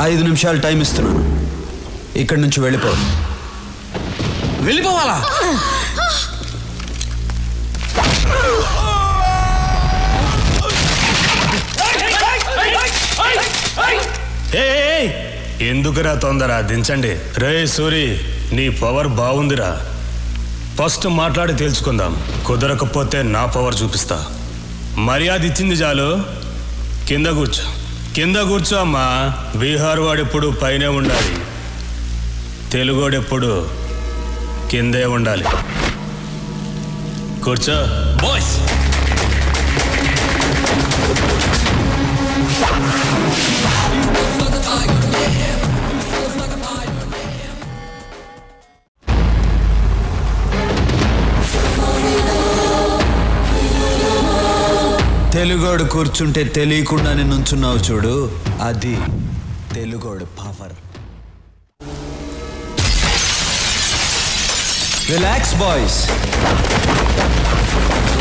ఐదు నిమిషాలు టైం ఇస్తున్నాను ఇక్కడి నుంచి వెళ్ళిపో వెళ్ళిపోవాలా ఏయ్, ఎందుకురా తొందర దించండి రే సూరి నీ పవర్ బాగుందిరా ఫస్ట్ మాట్లాడి తెలుసుకుందాం కుదరకపోతే నా పవర్ చూపిస్తా మర్యాద ఇచ్చింది చాలు కింద కూర్చో కింద కూర్చో అమ్మా బీహార్ వాడెప్పుడు పైనే ఉండాలి తెలుగోడెప్పుడు కిందే ఉండాలి కూర్చో బాయ్స్ తెలుగోడు కూర్చుంటే తెలియకుండానే నుంచున్నావు చూడు అది తెలుగోడు పవర్ రిలాక్స్ బాయ్స్